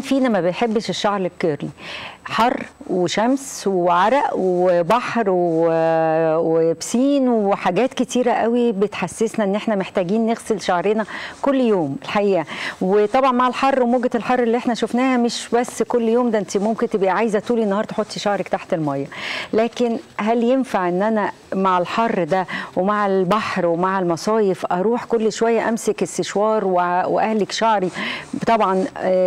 فينا ما بيحبش الشعر الكيرلي حر وشمس وعرق وبحر و- وبسين وحاجات كتيرة قوي بتحسسنا ان احنا محتاجين نغسل شعرنا كل يوم الحقيقة وطبعا مع الحر وموجة الحر اللي احنا شفناها مش بس كل يوم ده انت ممكن تبقي عايزة طول النهار تحطي شعرك تحت المية لكن هل ينفع ان انا مع الحر ده ومع البحر ومع المصايف اروح كل شوية امسك السشوار وأ- واهلك شعري طبعا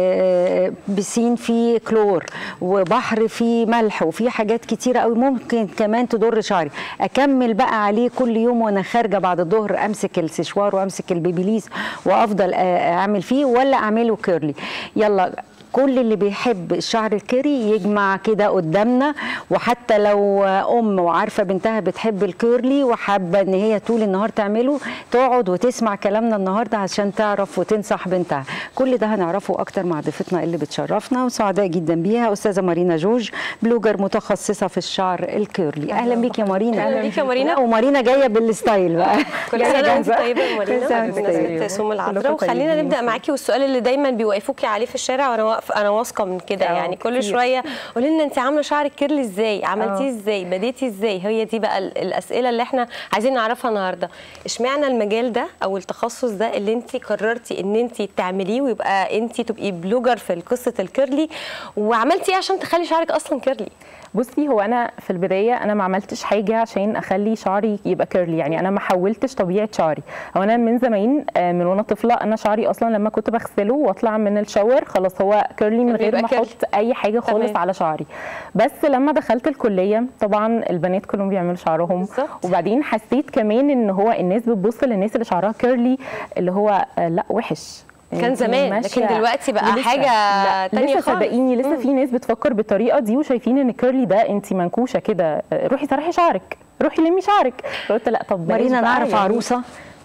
آه، بسين فيه كلور وبحر فيه ملح وفيه حاجات كتيرة قوي ممكن كمان تضر شعري اكمل بقى عليه كل يوم وانا خارجه بعد الظهر امسك السشوار وامسك البيبيليس وافضل آه، اعمل فيه ولا اعمله كيرلي يلا كل اللي بيحب الشعر الكيري يجمع كده قدامنا وحتى لو ام وعارفه بنتها بتحب الكيرلي وحابه ان هي طول النهار تعمله تقعد وتسمع كلامنا النهارده عشان تعرف وتنصح بنتها كل ده هنعرفه اكتر مع ضيفتنا اللي بتشرفنا وسعداء جدا بيها استاذه مارينا جورج بلوجر متخصصه في الشعر الكيرلي اهلا بيك يا مارينا أهلا بيك يا مارينا. لا، ومارينا جايه بالستايل بقى كل جاية سنه وانت جاهزة. طيبه يا كل سنة مارينا وأنت طيبة. بمناسبه سوم العذراء كلكم وخلينا طيبين. نبدا معاكي والسؤال اللي دايما بيوقفوكي عليه في الشارع وانا واقف انا واثقه من كده آه، يعني كل كتير. شويه قولي لنا انت عامله شعرك كيرلي ازاي عملتيه آه. ازاي بديتي ازاي هي دي بقى ال- الاسئله اللي احنا عايزين نعرفها النهارده اشمعنى المجال ده او التخصص ده اللي انت قررتي ان انت تعمليه ويبقى انت تبقي بلوجر في قصه الكيرلي وعملتي ايه عشان تخلي شعرك اصلا كيرلي بصي هو انا في البدايه انا ما عملتش حاجه عشان اخلي شعري يبقى كيرلي يعني انا ما حولتش طبيعه شعري هو انا من زمان آه، من وانا طفله انا شعري اصلا لما كنت بغسله واطلع من الشاور خلاص هو كيرلي من غير بيبقى ما كيرلي. احط اي حاجه خالص تمام. على شعري بس لما دخلت الكليه طبعا البنات كلهم بيعملوا شعرهم بالظبط. وبعدين حسيت كمان ان هو الناس بتبص للناس اللي شعرها كيرلي اللي هو آه، لا وحش كان انتي زمان، ماشية- لكن دلوقتي بقى ولسه- حاجة لا، تانية لسه خالص. صدقيني لسه في ناس بتفكر بالطريقه دي وشايفين ان كيرلي ده انت منكوشه كده آه، روحي سرحي شعرك روحي لمي شعرك قلت لا طب بلاش مارينا بقى نعرف يعني. عروسه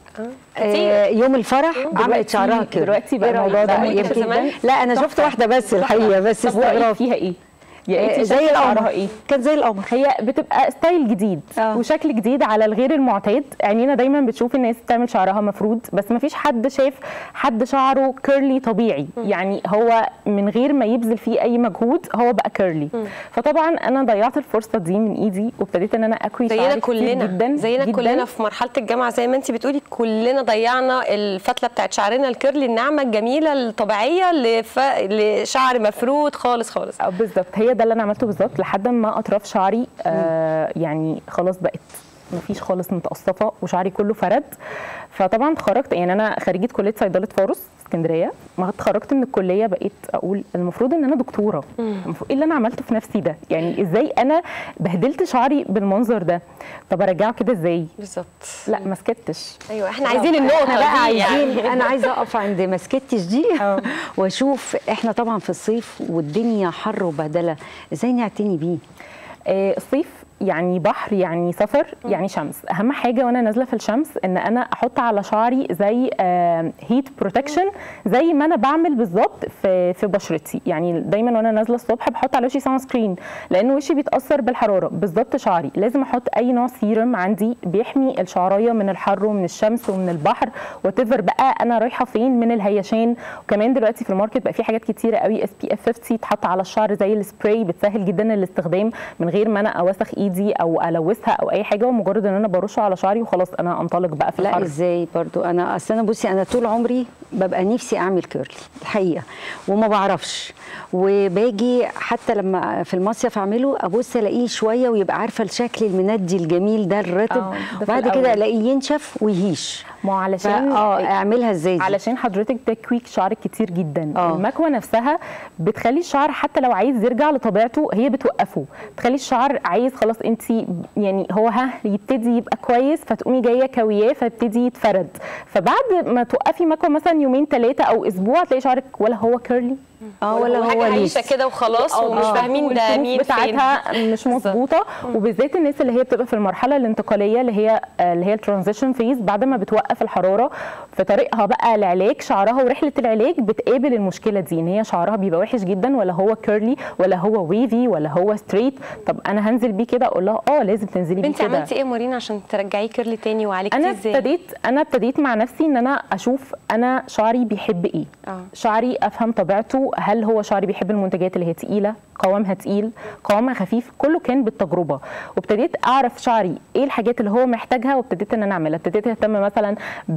كتير. آه، يوم الفرح عملت دلوقتي- شعرها كده دلوقتي بقى إيه رأيك؟ الموضوع ده لا، ممكن يمكن- زمان؟ لا انا شفت تحفة. واحده بس الحقيقه بس طب وإيه استغربت فيها ايه يا آه، انت زي شايفة القمر شعرها ايه كانت زي القمر هي بتبقى ستايل جديد آه. وشكل جديد على الغير المعتاد يعني انا دايما بتشوف الناس بتعمل شعرها مفرود بس ما فيش حد شاف حد شعره كيرلي طبيعي يعني هو من غير ما يبذل فيه اي مجهود هو بقى كيرلي فطبعا انا ضيعت الفرصه دي من ايدي وابتديت ان انا اكوي زينا شعري كتير كلنا جدا زينا جداً. كلنا في مرحله الجامعه زي ما انت بتقولي كلنا ضيعنا الفتله بتاعت شعرنا الكيرلي الناعمه الجميله الطبيعيه لف... لشعر مفرود خالص خالص اه بالظبط هي ده اللي انا عملته بالظبط لحد ما اطراف شعري آه يعني خلاص بقت مفيش خالص متقصفه وشعري كله فرد فطبعا اتخرجت يعني انا خريجه كليه صيدله فاروس في اسكندريه ما اتخرجت من الكليه بقيت اقول المفروض ان انا دكتوره المفروض ايه اللي انا عملته في نفسي ده يعني ازاي انا بهدلت شعري بالمنظر ده طب ارجعه كده ازاي بالظبط لا ما سكتش ايوه احنا عايزين النقطه احنا بقى دي عايزين يعني. انا عايزه اقف عند ما سكتش دي اه. واشوف احنا طبعا في الصيف والدنيا حر وبهدله ازاي نعتني بيه آه، الصيف يعني بحر يعني سفر يعني شمس اهم حاجه وانا نازله في الشمس ان انا احط على شعري زي هيت بروتكشن زي ما انا بعمل بالظبط في في بشرتي يعني دايما وانا نازله الصبح بحط على وشي سان سكرين لان وشي بيتاثر بالحراره بالظبط شعري لازم احط اي نوع سيرم عندي بيحمي الشعرايه من الحر ومن الشمس ومن البحر وتفر بقى انا رايحه فين من الهيشان وكمان دلوقتي في الماركت بقى في حاجات كتيره قوي اس بي اف 50 تحط على الشعر زي السبراي بتسهل جدا الاستخدام من غير ما انا اوسخ ايدي او الوثها او اي حاجه ومجرد ان انا برشه على شعري وخلاص انا انطلق بقى في لا الحر ازاي برضو انا اصل انا بصي انا طول عمري ببقى نفسي اعمل كيرلي الحقيقه وما بعرفش وباجي حتى لما في المصيف اعمله ابص الاقيه شويه ويبقى عارفه الشكل المندي الجميل ده الرطب آه، ده في وبعد كده الأول. الاقيه ينشف ويهيش ما هو علشان اه اعملها ازاي دي؟ علشان حضرتك تكويك شعرك كتير جدا آه. المكوه نفسها بتخلي الشعر حتى لو عايز يرجع لطبيعته هي بتوقفه تخلي الشعر عايز خلاص انت يعني هو ها يبتدي يبقى كويس فتقومي جايه كوياه فيبتدي يتفرد فبعد ما توقفي مكوه مثلا يومين ثلاثه او اسبوع تلاقي شعرك ولا هو كيرلي اه ولا هو حاجه ليس عايشه كده وخلاص ومش آه. فاهمين ده والشروط مين فين بتاعتها مش مظبوطه وبالذات الناس اللي هي بتبقى في المرحله الانتقاليه اللي هي اللي هي الترانزيشن فيز بعد ما بتوقف الحراره في طريقها بقى لعلاج شعرها ورحله العلاج بتقابل المشكله دي ان هي شعرها بيبقى وحش جدا ولا هو كيرلي ولا هو ويفي ولا هو ستريت طب انا هنزل بيه كده اقول لها اه لازم تنزلي بيه بنتي كده عملتي ايه يا مارينا عشان ترجعيه كيرلي تاني وعالجتيه انا ازاي ابتديت انا ابتديت مع نفسي ان انا اشوف انا شعري بيحب ايه آه. شعري افهم طبيعته برضو هل هو شعري بيحب المنتجات اللي هي تقيله قوامها تقيل قوامها خفيف كله كان بالتجربه وابتديت اعرف شعري ايه الحاجات اللي هو محتاجها وابتديت ان انا اعملها ابتديت اهتم مثلا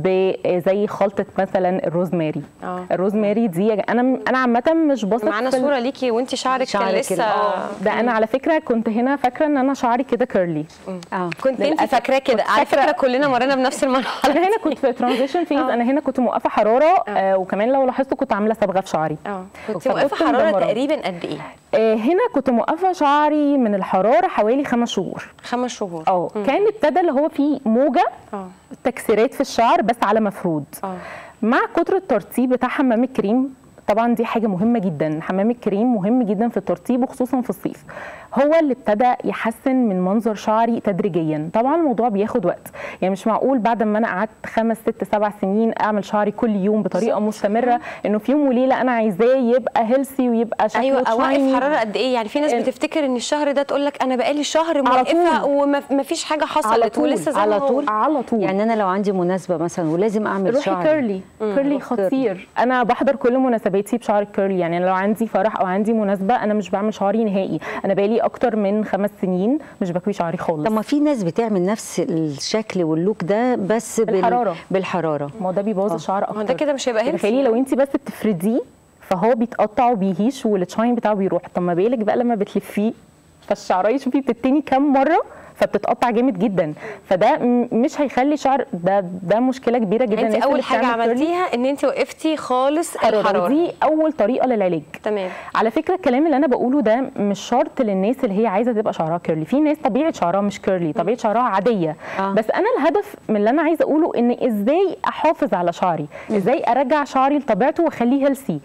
بزي خلطه مثلا الروزماري آه. الروزماري دي انا انا عامه مش بثق معانا في ال- صوره ليكي وانت شعرك, شعرك كان ال- لسه آه. ده انا على فكره كنت هنا فاكره ان انا شعري كده كيرلي اه كنت انت للأسف فاكراه كده كنت على فاكرة- فكره كلنا مرينا بنفس المرحله انا هنا كنت في ترانزيشن فيز انا هنا كنت موقفه حراره آه وكمان لو لاحظتوا كنت عامله صبغه في شعري اه كنت فكنت واقفه حراره مدمرة. تقريبا قد ايه آه هنا كنت موقفه شعري من الحراره حوالي خمس شهور خمس شهور اه كان ابتدى اللي هو فيه موجه اه تكسيرات في الشعر بس على مفرود اه مع كتر الترطيب بتاع حمام الكريم طبعا دي حاجه مهمه جدا حمام الكريم مهم جدا في الترطيب وخصوصا في الصيف هو اللي ابتدى يحسن من منظر شعري تدريجيا طبعا الموضوع بياخد وقت يعني مش معقول بعد ما انا قعدت خمس ست سبع سنين اعمل شعري كل يوم بطريقه مستمره انه في يوم وليله انا عايزاه يبقى هيلثي ويبقى شكله ايوه اوقف shiny. حراره قد ايه يعني في ناس ال- بتفتكر ان الشهر ده تقول لك انا بقالي شهر على موقفه طول. وما فيش حاجه على حصلت طول ولسه زي على ما هو. طول؟ على طول يعني انا لو عندي مناسبه مثلا ولازم اعمل روحي شعري كيرلي كيرلي روح خطير انا بحضر كل مناسباتي بشعر الكيرلي يعني أنا لو عندي فرح او عندي مناسبه انا مش بعمل شعري نهائي انا بقالي اكتر من خمس سنين مش بكوي شعري خالص طب ما في ناس بتعمل نفس الشكل واللوك ده بس بال- بالحرارة. بالحراره ما هو ده بيبوظ الشعر ما اكتر هو ده كده مش هيبقى تخيلي هيلثي لو انت بس بتفرديه فهو بيتقطع وبيهيش والتشاين بتاعه بيروح طب ما بالك بقى لما بتلفيه فالشعرايه شوفي بتتني كام مره فبتتقطع جامد جدا فده م- مش هيخلي شعر ده ده مشكله كبيره جدا يعني انت الناس اللي اول حاجه بتعمل كيرلي عملتيها ان انت وقفتي خالص حرارة. الحراره دي اول طريقه للعلاج تمام على فكره الكلام اللي انا بقوله ده مش شرط للناس اللي هي عايزه تبقى شعرها كيرلي في ناس طبيعه شعرها مش كيرلي طبيعه شعرها عاديه آه. بس انا الهدف من اللي انا عايزه اقوله ان ازاي احافظ على شعري ازاي ارجع شعري لطبيعته واخليه هيلثي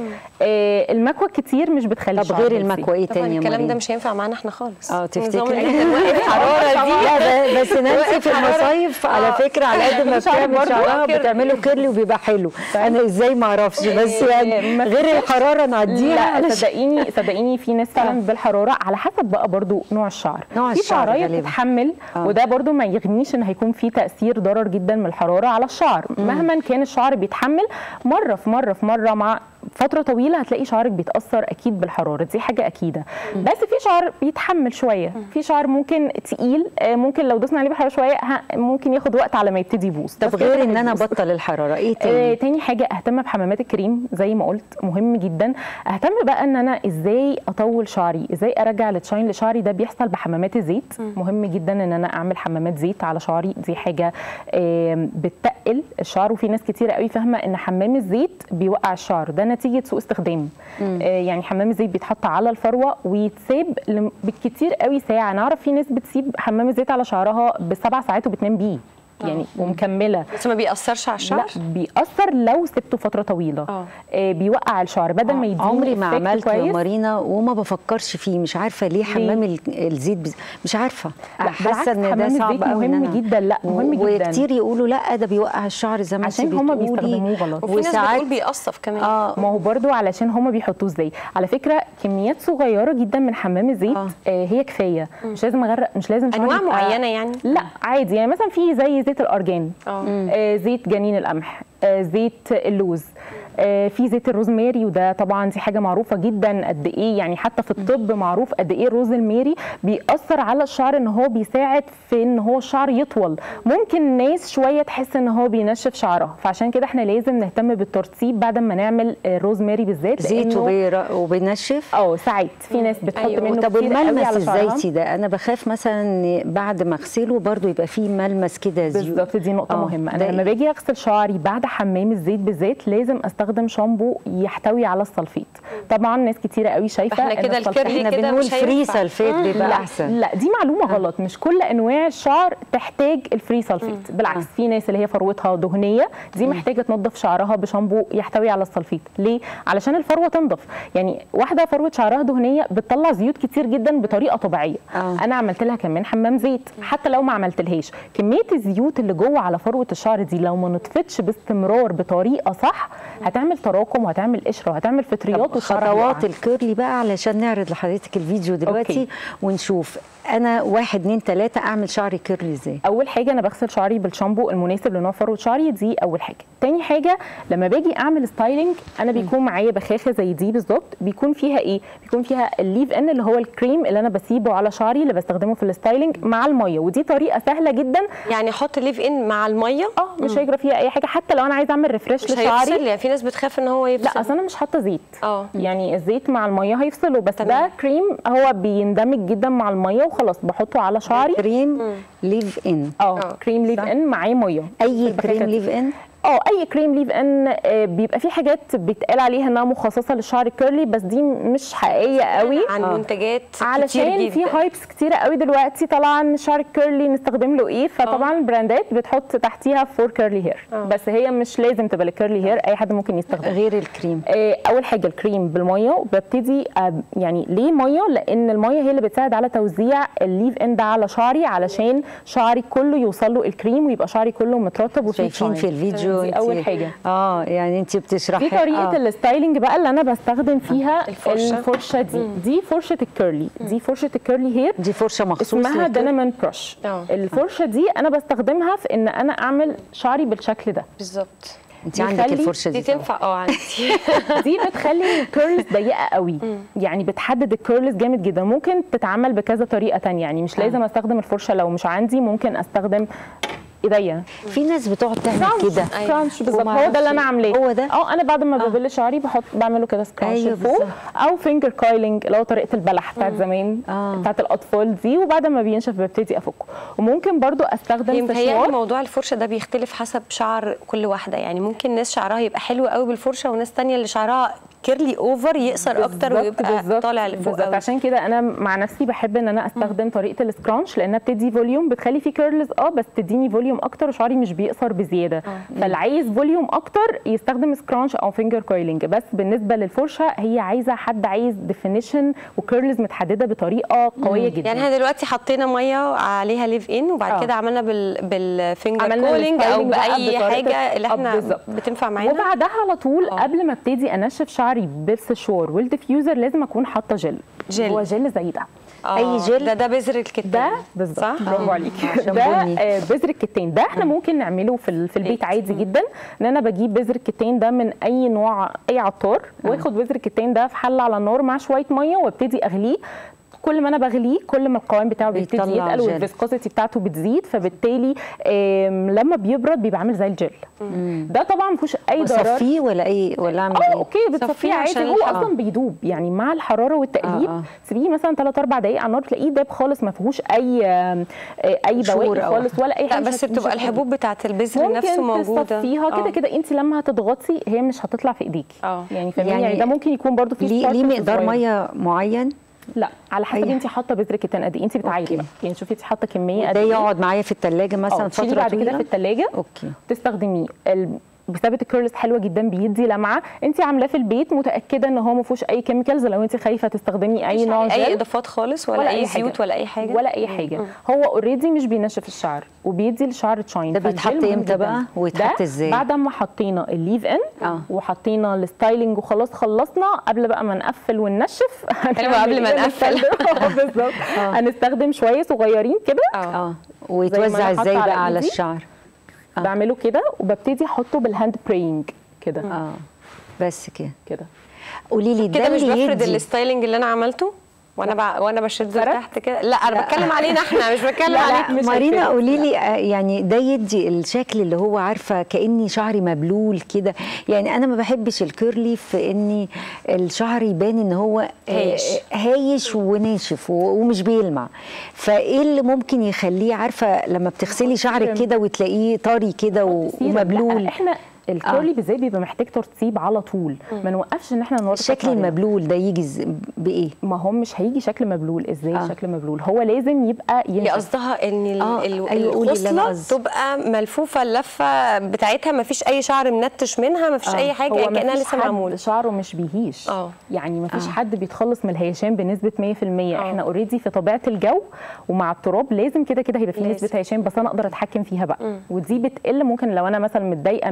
آه المكوى الكتير مش بتخلي طب الشعر غير healthy. المكوى ايه طبعا تاني يا الكلام ده مريم؟ مش هينفع معانا احنا خالص اه النظام تفتكري؟ اللي احنا نوقف الحراره دي لا ب- بس نانسي في وقف حرارة. المصايف على آه. فكره على قد ما شعر بتعمل برضه شعرها كيرلي. بتعمله كيرلي وبيبقى حلو انا ازاي ما اعرفش بس إيه، يعني ما غير الحراره نعديها لا علشان- صدقيني صدقيني في ناس فعلا بالحراره على حسب بقى برضو نوع الشعر نوع في الشعر شعرايه غالباً. بتتحمل آه. وده برضو ما يغنيش ان هيكون في تاثير ضرر جدا من الحراره على الشعر مهما كان الشعر بيتحمل مره في مره في مره مع فتره طويله هتلاقي شعرك بيتاثر اكيد بالحراره دي حاجه اكيده بس في شعر بيتحمل شويه في شعر ممكن تقيل آه، ممكن لو دوسنا عليه بحراره شويه ه- ممكن ياخد وقت على ما يبتدي يبوظ طب بس كده غير ان انا هيبوظ. ابطل الحراره ايه آه، تاني؟ تاني حاجة اهتم بحمامات الكريم زي ما قلت مهم جدا اهتم بقى ان انا ازاي اطول شعري ازاي ارجع التشاين لشعري ده بيحصل بحمامات الزيت مهم جدا ان انا اعمل حمامات زيت على شعري دي حاجة آم، بتقل الشعر وفي ناس كتيرة قوي فاهمة ان حمام الزيت بيوقع الشعر ده نتيجة سوء استخدام آه، يعني حمام الزيت بيتحط على الفروة ويتساب لم- بالكتير قوي ساعة نعرف في ناس بتسيب حمام الزيت على شعرها بسبع ساعات وبتنام بيه يعني ومكمله بس ما بيأثرش على الشعر لا بيأثر لو سبته فترة طويلة آه. آه بيوقع الشعر بدل ما يديني عمري ما effect عملت يا كويس مارينا وما بفكرش فيه مش عارفه ليه حمام ال- الزيت بز... مش عارفه لا، بالعكس، ان حمام ده صعب الزيت قوي ان مهم انا جدا، لا، مهم و- جدا. وكتير يقولوا لا ده بيوقع الشعر زي ما انت عشان هما بتقولي. بيستخدموه غلط. وفي ناس وساعات بتقول بيقصف كمان اه ما هو برضو علشان هما بيحطوه ازاي على فكرة كميات صغيرة جدا من حمام الزيت آه. آه هي كفاية مش لازم اغرق مش لازم شعري انواع يبقى- معينه يعني لا عادي يعني مثلا في زي زيت الارجان اه آه زيت جنين القمح آه زيت اللوز آه في زيت الروزماري وده طبعا دي حاجه معروفه جدا قد ايه يعني حتى في الطب معروف قد ايه الروز الماري بيأثر على الشعر ان هو بيساعد في ان هو الشعر يطول ممكن ناس شويه تحس ان هو بينشف شعرها فعشان كده احنا لازم نهتم بالترطيب بعد ما نعمل الروزماري بالذات زيت لأنه- وبير- وبينشف اه ساعات في ناس بتحط أيوة. منه طب كتير قوي والملمس على شعرها الزيتي ده انا بخاف مثلا ان بعد ما اغسله برضو يبقى فيه ملمس كده زيوت بالظبط دي نقطة آه، مهمة ده أنا لما إيه؟ باجي أغسل شعري بعد حمام الزيت بالذات لازم أستخدم شامبو يحتوي على السلفيت طبعا ناس كتيرة قوي شايفة إحنا إن كده السلفيت- الكيرلي احنا كده بنقول مش فري هينفع. سلفيت بيبقى لا احسن لا دي معلومه غلط مش كل انواع الشعر تحتاج الفري سلفيت بالعكس في ناس اللي هي فروتها دهنيه دي محتاجه تنظف شعرها بشامبو يحتوي على السلفيت ليه علشان الفروه تنضف يعني واحده فروه شعرها دهنيه بتطلع زيوت كتير جدا بطريقه طبيعيه آه. انا عملت لها كمان حمام زيت حتى لو ما عملتلهاش كميه الزيوت اللي جوه على فروه الشعر دي لو ما نطفتش باستمرار بطريقه صح هتعمل هتعمل تراكم وهتعمل قشره وهتعمل فطريات طب والشعر خطوات هيقع. الكيرلي بقى علشان نعرض لحضرتك الفيديو دلوقتي أوكي. ونشوف انا واحد اتنين تلاته اعمل شعري كيرلي ازاي اول حاجه انا بغسل شعري بالشامبو المناسب لنوع فروه شعري دي اول حاجه تاني حاجه لما باجي اعمل ستايلينج انا بيكون معايا بخاخه زي دي بالظبط بيكون فيها ايه بيكون فيها الليف ان اللي هو الكريم اللي انا بسيبه على شعري اللي بستخدمه في الستايلينج مع الميه ودي طريقه سهله جدا يعني احط ليف ان مع الميه اه مش هيجرى فيها اي حاجه حتى لو انا عايزه اعمل ريفرش مش لشعري هيفصل يعني في ناس بتخاف ان هو يفصل لا اصل انا مش حاطه زيت اه. يعني الزيت مع الميه هيفصله بس تمام. ده كريم هو بيندمج جدا مع الميه وخلاص بحطه على شعري كريم ليف ان اه اه. كريم ليف ان معاه ميه اي البخاخة كريم دي. ليف ان اه اي كريم ليف ان آه، بيبقى في حاجات بيتقال عليها انها مخصصه للشعر الكيرلي بس دي مش حقيقيه قوي عن اه. منتجات كتير علشان في جدا هايبس كتيره قوي دلوقتي طالعه ان الشعر الكيرلي نستخدم له ايه فطبعا البراندات بتحط تحتيها فور كيرلي هير بس هي مش لازم تبقى للكيرلي هير اي حد ممكن يستخدمها غير الكريم آه، اول حاجه الكريم بالميه وببتدي آه، يعني ليه ميه لان الميه هي اللي بتساعد على توزيع الليف ان ده على شعري علشان شعري كله يوصل له الكريم ويبقى شعري كله مترطب وفيه شايفين في شاين. الفيديو دي انت- اول حاجه اه يعني انت بتشرحي دي طريقه آه. الستايلينج بقى اللي انا بستخدم فيها الفرشة. الفرشه دي دي فرشه الكيرلي دي فرشه الكيرلي هير دي فرشه مخصوص اسمها للكيرلي؟ دينامن برش اه. الفرشه دي انا بستخدمها في ان انا اعمل شعري بالشكل ده بالظبط انت عندك بيخلي- الفرشه دي دي طبعاً. تنفع اه عندي دي بتخلي الكيرلز ضيقه قوي يعني بتحدد الكيرلز جامد جدا ممكن تتعمل بكذا طريقه تانية يعني مش لازم استخدم الفرشه لو مش عندي ممكن استخدم ايديا في ناس بتقعد تعمل كده سكرانش بالظبط وما هو ده اللي انا أعرفش- عاملاه هو ده؟ اه انا بعد ما ببل شعري بحط بعمله كده سكرانش أيوة لفوق بالظبط. او فينجر كايلنج اللي هو طريقه البلح بتاعت زمان آه. بتاعت الاطفال دي وبعد ما بينشف ببتدي افكه وممكن برضو هي استخدم متهيألي سشوار موضوع الفرشه ده بيختلف حسب شعر كل واحده يعني ممكن ناس شعرها يبقى حلو قوي بالفرشه وناس تانية اللي شعرها كيرلي اوفر يقصر اكتر بالظبط- ويبقى بالظبط- طالع لفوق بالظبط قوي عشان كده انا مع نفسي بحب ان انا استخدم طريقه السكرانش لانها بتدي فوليوم بتخلي فيه كيرلز اه بس تديني فوليوم اكتر وشعري مش بيقصر بزياده فاللي عايز فوليوم اكتر يستخدم سكرانش او فينجر كويلنج بس بالنسبه للفرشه هي عايزه حد عايز ديفينيشن وكيرلز متحدده بطريقه قويه جدا يعني احنا دلوقتي حطينا ميه عليها ليف ان وبعد اه. كده عملنا بال بالفينجر عملنا كولينج او الستايلينج بقى باي بطريقة حاجه اللي اه احنا بالظبط. بتنفع معانا وبعدها على طول اه. قبل ما ابتدي انشف شعري بالسشوار والديفيوزر لازم اكون حاطه جل جل. هو جل زي ده آه، أي جل؟ ده ده بذر الكتان ده بالظبط صح برافو عليك عشان ده بني. آه، بذر الكتان ده احنا ممكن نعمله في ال- في البيت عادي جدا ان انا بجيب بذر الكتان ده من اي نوع اي عطار واخد بذر الكتان ده في حله على النار مع شويه ميه وابتدي اغليه كل ما انا بغليه كل ما القوام بتاعه بيبتدي بيطلع يتقل جل. والفيسكوسيتي بتاعته بتزيد فبالتالي آم، لما بيبرد بيبقى عامل زي الجل ده طبعا ما فيهوش اي ضرر صفيه ولا اي ولا اعمل اه ايه اوكي صفيه بتصفيه عشان عادي هو الحرارة. اصلا بيدوب يعني مع الحراره والتقليب آه، آه. سيبيه مثلا 3 4 دقائق على النار تلاقيه داب خالص ما فيهوش اي آم، آه، اي شور بواقي أو خالص ولا اي لا حاجه بس مش هت- بتبقى مش هتهدي. الحبوب بتاعت البذر نفسه ممكن موجوده تصفيها كده آه. كده انت لما هتضغطي هي مش هتطلع في ايديكي اه. يعني فاهماني يعني يعني, ده ممكن يكون برضو في ليه ليه starters مقدار صغيرة. ميه معين لا على حسب أي انت حاطه بذر كتان قد ايه انت بتعايري أوكي. بقى يعني شوفي انت حاطه كميه قد ده ايه يقعد معايا في الثلاجه مثلا اه تشيلي فتره بعد كده طويله في الثلاجه اوكي تستخدميه ال... بثابت الكيرلز حلوه جدا بيدي لمعه انت عاملاه في البيت متاكده ان هو ما فيهوش اي كيميكالز لو انت خايفه تستخدمي اي نوع اي جل اضافات خالص ولا, اي حاجة. زيوت ولا اي حاجه ولا اي حاجه هو اوريدي مش بينشف الشعر وبيدي الشعر تشاين ده فالجل بيتحط مهم امتى جداً. بقى؟ ويتحط ده ازاي؟ بعد ما حطينا الليف ان اه. وحطينا الستايلينج وخلاص خلصنا قبل بقى ما نقفل وننشف حلو قبل ما هنعمل ايه؟ نقفل. هنستخدم- اه بالظبط هنستخدم شويه صغيرين كده اه اه زي ويتوزع ما أنا ازاي حاطة على بقى على إيدي. الشعر آه. بعمله كده وببتدي احطه بالهاند برينج كده اه بس كده كده قولي لي ده كده مش اللي بفرد يدي الستايلنج اللي انا عملته وانا بع... وانا بشد فرد؟ تحت كده لا انا بتكلم علينا احنا مش بتكلم عليك مش مارينا هيفرق. قولي لي آه، يعني ده يدي الشكل اللي هو عارفه كاني شعري مبلول كده يعني انا ما بحبش الكيرلي في اني الشعر يبان ان هو آه، هايش. هايش وناشف و- ومش بيلمع فايه اللي ممكن يخليه عارفه لما بتغسلي شعرك كده وتلاقيه طري كده و- كتير. ومبلول لا احنا الكيرلي بالذات بيبقى محتاج ترطيب على طول ما نوقفش ان احنا نورط الشكل المبلول ده يجي ز- بايه ما هو مش هيجي شكل مبلول ازاي آه. آه. شكل مبلول هو لازم يبقى هي ينشف قصدها ان ال- آه، ال- أيوة، قولي اللي أنا الخصله قصدي. تبقى ملفوفه اللفه بتاعتها ما فيش اي شعر منتش منها ما فيش آه. اي حاجه هو كانها مفيش لسه حد معموله شعره مش بيهيش آه. يعني ما فيش حد بيتخلص من الهيشان بنسبه 100% احنا اوريدي في طبيعه الجو ومع التراب لازم كده كده هيبقى في لازم. نسبه هيشان بس انا اقدر اتحكم فيها بقى ودي بتقل ممكن لو انا مثلا متضايقه من ان في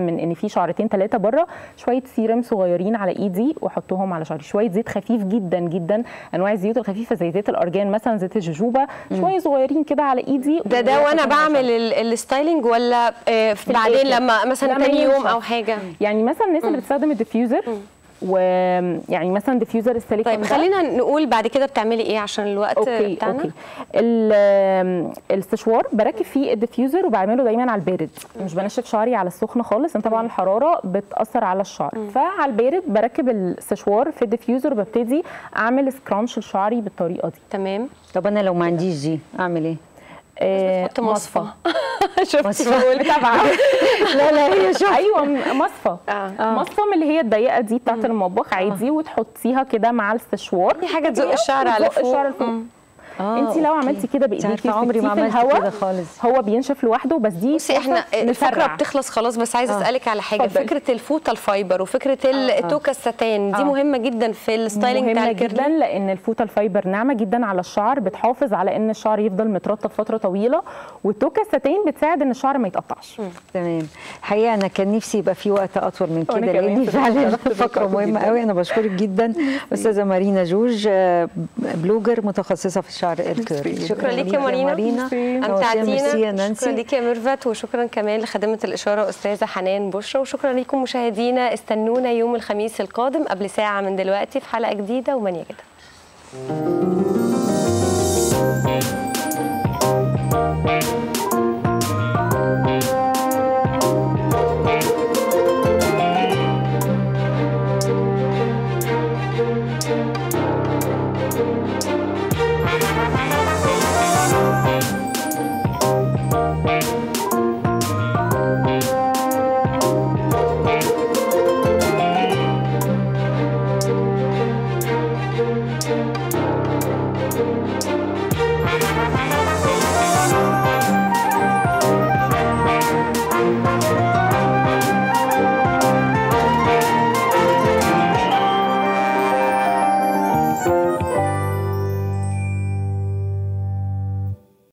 في شعرتين ثلاثه بره شويه سيرم صغيرين على ايدي واحطهم على شعري شويه زيت خفيف جدا جدا انواع الزيوت الخفيفه زي زيت الارجان مثلا زيت الجوجوبا شويه صغيرين كده على ايدي ده ده وانا وأحطهم على بعمل شعري. ال- الستايلينج ولا آه، بعدين الآخر. لما مثلا لما تاني يوم ينشف. او حاجه يعني مثلا الناس اللي بتستخدم الديفيوزر ويعني مثلا ديفيوزر السيليكون طيب ده خلينا نقول بعد كده بتعملي ايه عشان الوقت اوكي بتاعنا اوكي ال- السشوار بركب فيه الديفيوزر وبعمله دايما على البارد مش بنشف شعري على السخن خالص لان طبعا الحراره بتاثر على الشعر فعلى البارد بركب السشوار في الديفيوزر وببتدي اعمل سكرانش لشعري بالطريقه دي تمام طب انا لو ما عنديش دي اعمل ايه آه، حط مصفى مصفى شفتي بقول متابعه لا لا هي شوف ايوه م- مصفى آه. مصفى من اللي هي الضيقه دي بتاعت المطبخ عادي وتحطيها كده مع السشوار دي حاجة تزق الشعر على وتزق فوق. الشعر لفوق مم. آه، انت لو أوكي. عملتي كده انت بايديكي عارفة عمري ما وسبتيه في عملت الهواء، كده خالص هو بينشف لوحده بس دي بصي احنا فرصة الفقره نسرع. بتخلص خلاص بس عايزه آه. اسالك على حاجه اتفضلي. فكره الفوطه الفايبر وفكره التوكه الستان دي آه. مهمه جدا في الستايلينج بتاع مهمه الكيرلي جدا لان الفوطه الفايبر ناعمه جدا على الشعر بتحافظ على ان الشعر يفضل مترطب فتره طويله والتوكه الستان بتساعد ان الشعر ما يتقطعش تمام الحقيقه انا كان نفسي يبقى في وقت اطول من وأنا كده كمان لاني صدقني فعلا اتشرفت فقره بوقتكم مهمه جداً. قوي انا بشكرك جدا استاذه مارينا جوج آه، بلوجر متخصصه في الشعر الكيرلي شكرا ليكي يا مارينا مارينا ميرسي. نورتينا. ميرسي يا امتعتينا نانسي. شكرا ليكي يا ميرفت وشكرا كمان لخادمه الاشاره استاذه حنان بشرى وشكرا ليكم مشاهدينا استنونا يوم الخميس القادم قبل ساعه من دلوقتي في حلقه جديده ومانيا كده